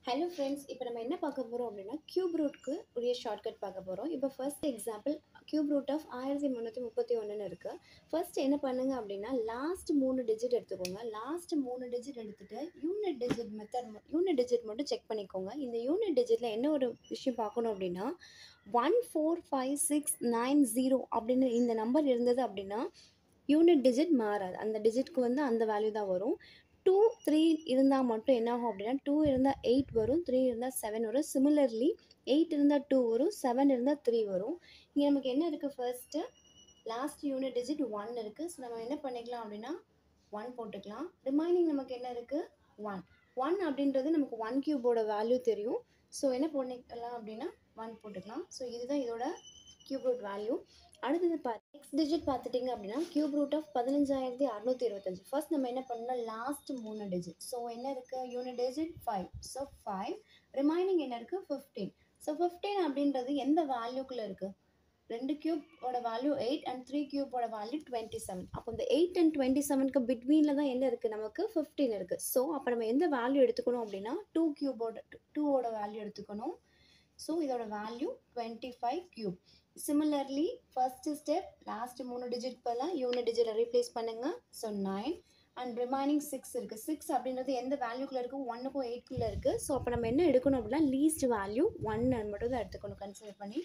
hello friends இப்போ நம்ம என்ன பார்க்க போகிறோம் அப்படின்னா கியூப் ரூட்க்கு உரிய ஷார்ட்கட் பார்க்க போகிறோம் இப்போ first example cube root of ஆயிரத்தி முந்நூற்றி முப்பத்தி ஒன்றுன்னு இருக்குது ஃபர்ஸ்ட் என்ன பண்ணுங்க அப்படின்னா லாஸ்ட் மூணு டிஜிட் எடுத்துக்கோங்க லாஸ்ட் மூணு டிஜிட் எடுத்துகிட்டு unit digit method unit digit மட்டும் செக் பண்ணிக்கோங்க இந்த யூனிட் டிஜிட்டில் என்ன ஒரு விஷயம் பார்க்கணும் அப்படின்னா one four five six nine zero அப்படின்னு இந்த நம்பர் இருந்தது அப்படின்னா யூனிட் டிஜிட் மாறாது அந்த டிஜிட்க்கு வந்து அந்த வேல்யூ தான் வரும் டூ த்ரீ இருந்தால் மட்டும் என்ன ஆகும் அப்படின்னா டூ இருந்தால் எயிட் வரும் த்ரீ இருந்தால் செவன் வரும் சிமிலர்லி எயிட் இருந்தால் டூ வரும் செவன் இருந்தால் த்ரீ வரும் இங்கே நமக்கு என்ன இருக்குது first last unit digit one இருக்குது ஸோ நம்ம என்ன பண்ணிக்கலாம் அப்படின்னா ஒன் போட்டுக்கலாம் ரிமைனிங் நமக்கு என்ன இருக்குது ஒன் ஒன் அப்படின்றது நமக்கு ஒன் கியூபோட வேல்யூ தெரியும் ஸோ என்ன பண்ணிக்கலாம் அப்படின்னா ஒன் போட்டுக்கலாம் ஸோ இதுதான் இதோட கியூப் ரூட் வேல்யூ அடுத்தது பா நெக்ஸ்ட் டிஜிட் பார்த்துட்டிங்க அப்படின்னா கியூப் ரூட் ஆஃப் பதினஞ்சாயிரத்தி அறநூற்றி இருபத்தஞ்சு ஃபர்ஸ்ட் நம்ம என்ன பண்ணலாம் லாஸ்ட் மூணு டிஜிட் ஸோ என்ன இருக்குது unit digit five so five remaining என்ன இருக்குது ஃபிஃப்டீன் ஸோ ஃபிஃப்டீன் அப்படின்றது எந்த வேல்யூக்குள்ளே இருக்குது ரெண்டு கியூபோட வேல்யூ எயிட் அண்ட் த்ரீ கியூபோட வேல்யூ டுவெண்ட்டி செவன் அப்போ இந்த எயிட் அண்ட் டுவெண்ட்டி செவனுக்கு பிட்வீனில் தான் என்ன இருக்குது நமக்கு ஃபிஃப்டீன் இருக்குது ஸோ அப்போ நம்ம எந்த வேல்யூ எடுத்துக்கணும் அப்படின்னா டூ கியூபோட டூவோட வேல்யூ எடுத்துக்கணும் ஸோ இதோட value twenty five cube similarly first step last மூணு டிஜிட் பதிலாக யூனிட் டிஜிட்டை ரீப்ளேஸ் பண்ணுங்கள் so nine and remaining six இருக்குது சிக்ஸ் அப்படின்றது எந்த வேல்யூக்குள்ளே இருக்குது ஒன்றுக்கும் எயிட்குள்ளே இருக்குது ஸோ அப்போ நம்ம என்ன எடுக்கணும் அப்படின்னா லீஸ்ட் வேல்யூ ஒன் மட்டும் தான் எடுத்துக்கணும் கன்சிடர் பண்ணி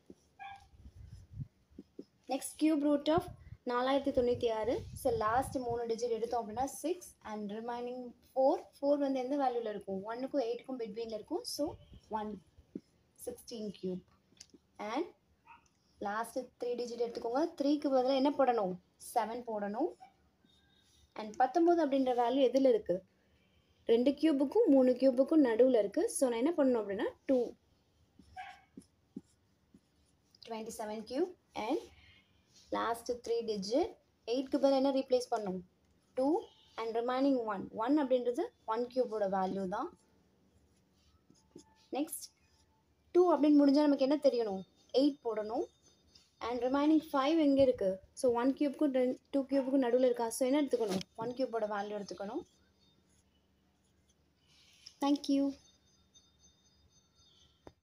நெக்ஸ்ட் கியூப் ரூட் ஆஃப் நாலாயிரத்தி தொண்ணூற்றி ஆறு ஸோ லாஸ்ட் மூணு டிஜிட் எடுத்தோம் அப்படின்னா six and remaining four four வந்து எந்த வேல்யூவில் இருக்கும் ஒன்றுக்கும் எயிட்டுக்கும் பிட்வீனில் இருக்கும் so one sixteen cube and last three digit எடுத்துக்கோங்க த்ரீக்கு பதிலாக என்ன போடணும் செவன் போடணும் அண்ட் பத்தொம்போது அப்படின்ற வேல்யூ எதில் இருக்குது ரெண்டு கியூபுக்கும் மூணு கியூபுக்கும் நடுவில் இருக்குது ஸோ நான் என்ன பண்ணணும் அப்படின்னா two twenty seven cube and last three digit எயிட்க்கு பதில் என்ன ரீப்ளேஸ் பண்ணும் two and remaining one one அப்படின்றது ஒன் கியூபோட வேல்யூ தான் நெக்ஸ்ட் டூ அப்படின்னு முடிஞ்சால் நமக்கு என்ன தெரியணும் எயிட் போடணும் அண்ட் ரிமைனிங் ஃபைவ் எங்கே இருக்குது ஸோ ஒன் கியூப்க்கும் ரெண்டு டூ கியூபுக்கும் நடுவில் இருக்கா ஸோ என்ன எடுத்துக்கணும் ஒன் கியூபோட வேல்யூ எடுத்துக்கணும் தேங்க்யூ